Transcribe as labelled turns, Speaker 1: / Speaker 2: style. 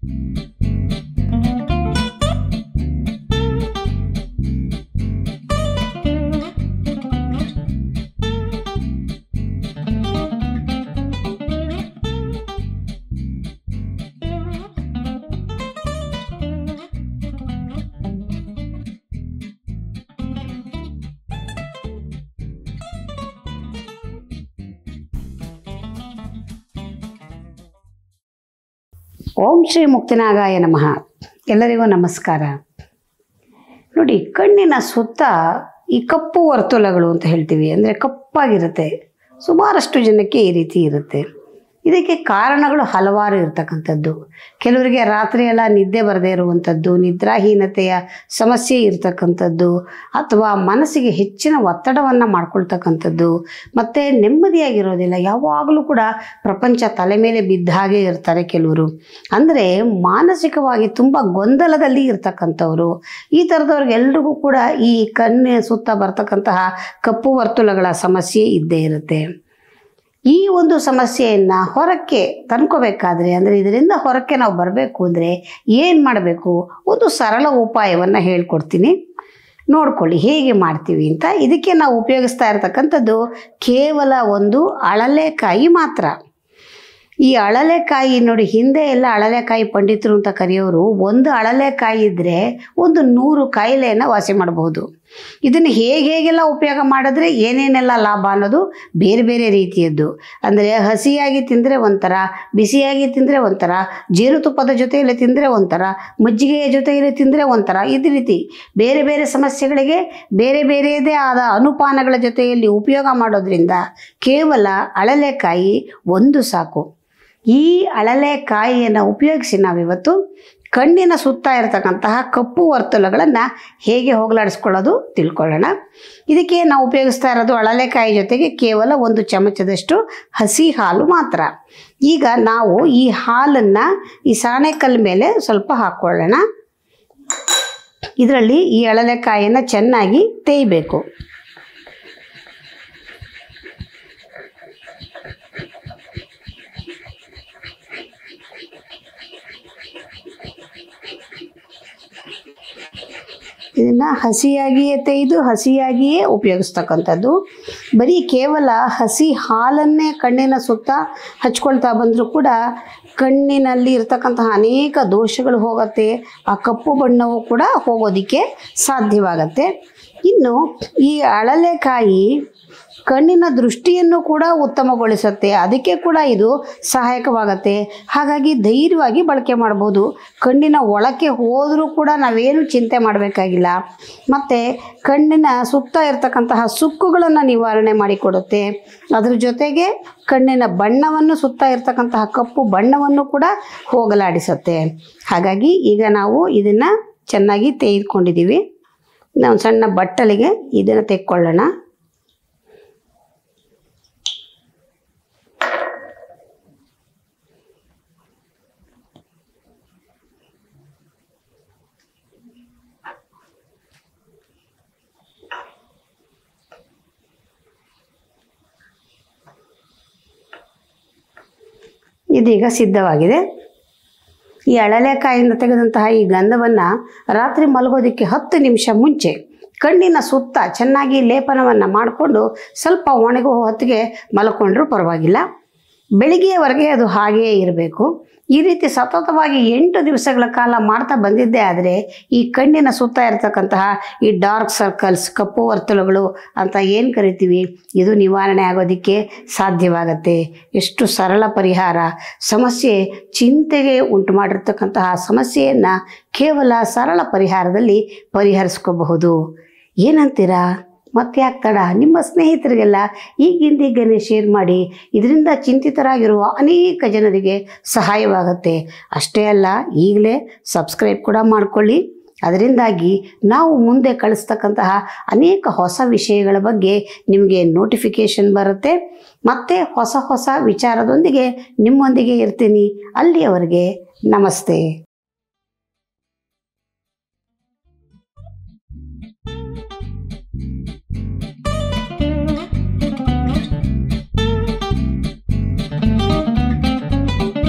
Speaker 1: ಓಂ ಶ್ರೀ ಮುಕ್ತಿನಾಗಾಯ ನಮಃ ಎಲ್ಲರಿಗೂ ನಮಸ್ಕಾರ ನೋಡಿ ಕಣ್ಣಿನ ಸುತ್ತ ಈ ಕಪ್ಪು ವರ್ತುಲಗಳು ಅಂತ ಹೇಳ್ತೀವಿ ಅಂದರೆ ಕಪ್ಪಾಗಿರುತ್ತೆ ಸುಮಾರಷ್ಟು ಜನಕ್ಕೆ ಈ ರೀತಿ ಇರುತ್ತೆ ಇದಕ್ಕೆ ಕಾರಣಗಳು ಹಲವಾರು ಇರ್ತಕ್ಕಂಥದ್ದು ಕೆಲವರಿಗೆ ರಾತ್ರಿ ಎಲ್ಲ ನಿದ್ದೆ ಬರದೇ ಇರುವಂಥದ್ದು ನಿದ್ರಾಹೀನತೆಯ ಸಮಸ್ಯೆ ಇರ್ತಕ್ಕಂಥದ್ದು ಅಥವಾ ಮನಸ್ಸಿಗೆ ಹೆಚ್ಚಿನ ಒತ್ತಡವನ್ನು ಮಾಡ್ಕೊಳ್ತಕ್ಕಂಥದ್ದು ಮತ್ತು ನೆಮ್ಮದಿಯಾಗಿರೋದಿಲ್ಲ ಯಾವಾಗಲೂ ಕೂಡ ಪ್ರಪಂಚ ತಲೆ ಮೇಲೆ ಬಿದ್ದ ಹಾಗೆ ಇರ್ತಾರೆ ಕೆಲವರು ಅಂದರೆ ಮಾನಸಿಕವಾಗಿ ತುಂಬ ಗೊಂದಲದಲ್ಲಿ ಇರ್ತಕ್ಕಂಥವ್ರು ಈ ಥರದವ್ರಿಗೆಲ್ರಿಗೂ ಕೂಡ ಈ ಕಣ್ಣಿನ ಸುತ್ತ ಬರ್ತಕ್ಕಂತಹ ಕಪ್ಪು ವರ್ತುಲಗಳ ಸಮಸ್ಯೆ ಇದ್ದೇ ಇರುತ್ತೆ ಈ ಒಂದು ಸಮಸ್ಯೆಯನ್ನು ಹೊರಕ್ಕೆ ತಂದ್ಕೋಬೇಕಾದ್ರೆ ಅಂದರೆ ಇದರಿಂದ ಹೊರಕ್ಕೆ ನಾವು ಬರಬೇಕು ಅಂದರೆ ಏನು ಮಾಡಬೇಕು ಒಂದು ಸರಳ ಉಪಾಯವನ್ನು ಹೇಳ್ಕೊಡ್ತೀನಿ ನೋಡ್ಕೊಳ್ಳಿ ಹೇಗೆ ಮಾಡ್ತೀವಿ ಅಂತ ಇದಕ್ಕೆ ನಾವು ಉಪಯೋಗಿಸ್ತಾ ಇರತಕ್ಕಂಥದ್ದು ಕೇವಲ ಒಂದು ಅಳಲೆಕಾಯಿ ಮಾತ್ರ ಈ ಅಳಲೆಕಾಯಿ ನೋಡಿ ಹಿಂದೆ ಎಲ್ಲ ಅಳಲೆಕಾಯಿ ಪಂಡಿತರು ಅಂತ ಕರೆಯೋರು ಒಂದು ಅಳಲೆಕಾಯಿ ಇದ್ದರೆ ಒಂದು ನೂರು ಕಾಯಿಲೆಯನ್ನು ವಾಸಿ ಮಾಡಬಹುದು ಇದನ್ನು ಹೇಗೆ ಹೇಗೆಲ್ಲ ಉಪಯೋಗ ಮಾಡಿದ್ರೆ ಏನೇನೆಲ್ಲ ಲಾಭ ಅನ್ನೋದು ಬೇರೆ ಬೇರೆ ರೀತಿಯದ್ದು ಅಂದರೆ ಹಸಿಯಾಗಿ ತಿಂದರೆ ಒಂಥರ ಬಿಸಿಯಾಗಿ ತಿಂದರೆ ಒಂಥರ ಜೇನುತುಪ್ಪದ ಜೊತೆಯಲ್ಲಿ ತಿಂದರೆ ಒಂಥರ ಮಜ್ಜಿಗೆಯ ಜೊತೆಯಲ್ಲಿ ತಿಂದರೆ ಒಂಥರ ಇದೇ ರೀತಿ ಬೇರೆ ಬೇರೆ ಸಮಸ್ಯೆಗಳಿಗೆ ಬೇರೆ ಬೇರೆಯದೇ ಆದ ಅನುಪಾನಗಳ ಜೊತೆಯಲ್ಲಿ ಉಪಯೋಗ ಮಾಡೋದ್ರಿಂದ ಕೇವಲ ಅಳಲೆಕಾಯಿ ಒಂದು ಸಾಕು ಈ ಅಳಲೆಕಾಯಿಯನ್ನು ಉಪಯೋಗಿಸಿ ನಾವಿವತ್ತು ಕಣ್ಣಿನ ಸುತ್ತ ಇರತಕ್ಕಂತಹ ಕಪ್ಪು ವರ್ತುಲಗಳನ್ನು ಹೇಗೆ ಹೋಗಲಾಡಿಸ್ಕೊಳ್ಳೋದು ತಿಳ್ಕೊಳ್ಳೋಣ ಇದಕ್ಕೆ ನಾವು ಉಪಯೋಗಿಸ್ತಾ ಇರೋದು ಅಳಲೆಕಾಯಿ ಜೊತೆಗೆ ಕೇವಲ ಒಂದು ಚಮಚದಷ್ಟು ಹಸಿ ಹಾಲು ಮಾತ್ರ ಈಗ ನಾವು ಈ ಹಾಲನ್ನು ಈ ಸಾಣೆಕಲ್ ಮೇಲೆ ಸ್ವಲ್ಪ ಹಾಕ್ಕೊಳ್ಳೋಣ ಇದರಲ್ಲಿ ಈ ಅಳಲೆಕಾಯಿಯನ್ನು ಚೆನ್ನಾಗಿ ತೇಯಬೇಕು ಇದನ್ನು ಹಸಿಯಾಗಿಯೇ ತೆಗೆದು ಹಸಿಯಾಗಿಯೇ ಉಪಯೋಗಿಸ್ತಕ್ಕಂಥದ್ದು ಬರೀ ಕೇವಲ ಹಸಿ ಹಾಲನ್ನೇ ಕಣ್ಣಿನ ಸುತ್ತ ಹಚ್ಕೊಳ್ತಾ ಬಂದರೂ ಕೂಡ ಕಣ್ಣಿನಲ್ಲಿ ಇರ್ತಕ್ಕಂತಹ ಅನೇಕ ದೋಷಗಳು ಹೋಗುತ್ತೆ ಆ ಕಪ್ಪು ಬಣ್ಣವು ಕೂಡ ಹೋಗೋದಕ್ಕೆ ಸಾಧ್ಯವಾಗತ್ತೆ ಇನ್ನು ಈ ಅಳಲೆಕಾಯಿ ಕಣ್ಣಿನ ದೃಷ್ಟಿಯನ್ನು ಕೂಡ ಉತ್ತಮಗೊಳಿಸುತ್ತೆ ಅದಕ್ಕೆ ಕೂಡ ಇದು ಸಹಾಯಕವಾಗತ್ತೆ ಹಾಗಾಗಿ ಧೈರ್ಯವಾಗಿ ಬಳಕೆ ಮಾಡ್ಬೋದು ಕಣ್ಣಿನ ಒಳಕ್ಕೆ ಹೋದರೂ ಕೂಡ ನಾವೇನು ಚಿಂತೆ ಮಾಡಬೇಕಾಗಿಲ್ಲ ಮತ್ತು ಕಣ್ಣಿನ ಸುತ್ತ ಇರತಕ್ಕಂತಹ ಸುಕ್ಕುಗಳನ್ನು ನಿವಾರಣೆ ಮಾಡಿಕೊಡುತ್ತೆ ಅದ್ರ ಜೊತೆಗೆ ಕಣ್ಣಿನ ಬಣ್ಣವನ್ನು ಸುತ್ತ ಇರತಕ್ಕಂತಹ ಕಪ್ಪು ಬಣ್ಣವನ್ನು ಕೂಡ ಹೋಗಲಾಡಿಸುತ್ತೆ ಹಾಗಾಗಿ ಈಗ ನಾವು ಇದನ್ನು ಚೆನ್ನಾಗಿ ತೆಗೆದುಕೊಂಡಿದ್ದೀವಿ ನಾವು ಸಣ್ಣ ಬಟ್ಟಲಿಗೆ ಇದನ್ನು ತೆಕ್ಕೊಳ್ಳೋಣ ಇದೀಗ ಸಿದ್ಧವಾಗಿದೆ ಈ ಅಳಲೆಕಾಯಿಂದ ತೆಗೆದಂತಹ ಈ ಗಂಧವನ್ನು ರಾತ್ರಿ ಮಲಗೋದಕ್ಕೆ ಹತ್ತು ನಿಮಿಷ ಮುಂಚೆ ಕಣ್ಣಿನ ಸುತ್ತ ಚೆನ್ನಾಗಿ ಲೇಪನವನ್ನು ಮಾಡಿಕೊಂಡು ಸ್ವಲ್ಪ ಒಣಗೋ ಹೊತ್ತಿಗೆ ಮಲ್ಕೊಂಡ್ರೂ ಪರವಾಗಿಲ್ಲ ಬೆಳಿಗ್ಗೆಯವರೆಗೆ ಅದು ಹಾಗೆಯೇ ಇರಬೇಕು ಈ ರೀತಿ ಸತತವಾಗಿ ಎಂಟು ದಿವಸಗಳ ಕಾಲ ಮಾಡ್ತಾ ಬಂದಿದ್ದೇ ಆದರೆ ಈ ಕಣ್ಣಿನ ಸುತ್ತ ಇರತಕ್ಕಂತಹ ಈ ಡಾರ್ಕ್ ಸರ್ಕಲ್ಸ್ ಕಪ್ಪು ವರ್ತುಲಗಳು ಅಂತ ಏನು ಕರಿತೀವಿ ಇದು ನಿವಾರಣೆ ಆಗೋದಕ್ಕೆ ಸಾಧ್ಯವಾಗತ್ತೆ ಎಷ್ಟು ಸರಳ ಪರಿಹಾರ ಸಮಸ್ಯೆ ಚಿಂತೆಗೆ ಉಂಟು ಮಾಡಿರ್ತಕ್ಕಂತಹ ಸಮಸ್ಯೆಯನ್ನು ಕೇವಲ ಸರಳ ಪರಿಹಾರದಲ್ಲಿ ಪರಿಹರಿಸ್ಕೋಬಹುದು ಏನಂತೀರಾ ಮತ್ತೆ ಯಾಕೆ ತಡ ನಿಮ್ಮ ಸ್ನೇಹಿತರಿಗೆಲ್ಲ ಈಗಿಂದೀಗನೇ ಶೇರ್ ಮಾಡಿ ಇದರಿಂದ ಚಿಂತಿತರಾಗಿರುವ ಅನೇಕ ಜನರಿಗೆ ಸಹಾಯವಾಗುತ್ತೆ ಅಷ್ಟೇ ಅಲ್ಲ ಈಗಲೇ ಸಬ್ಸ್ಕ್ರೈಬ್ ಕೂಡ ಮಾಡಿಕೊಳ್ಳಿ ಅದರಿಂದಾಗಿ ನಾವು ಮುಂದೆ ಕಳಿಸ್ತಕ್ಕಂತಹ ಅನೇಕ ಹೊಸ ವಿಷಯಗಳ ಬಗ್ಗೆ ನಿಮಗೆ ನೋಟಿಫಿಕೇಷನ್ ಬರುತ್ತೆ ಮತ್ತು ಹೊಸ ಹೊಸ ವಿಚಾರದೊಂದಿಗೆ ನಿಮ್ಮೊಂದಿಗೆ ಇರ್ತೀನಿ ಅಲ್ಲಿಯವರೆಗೆ ನಮಸ್ತೆ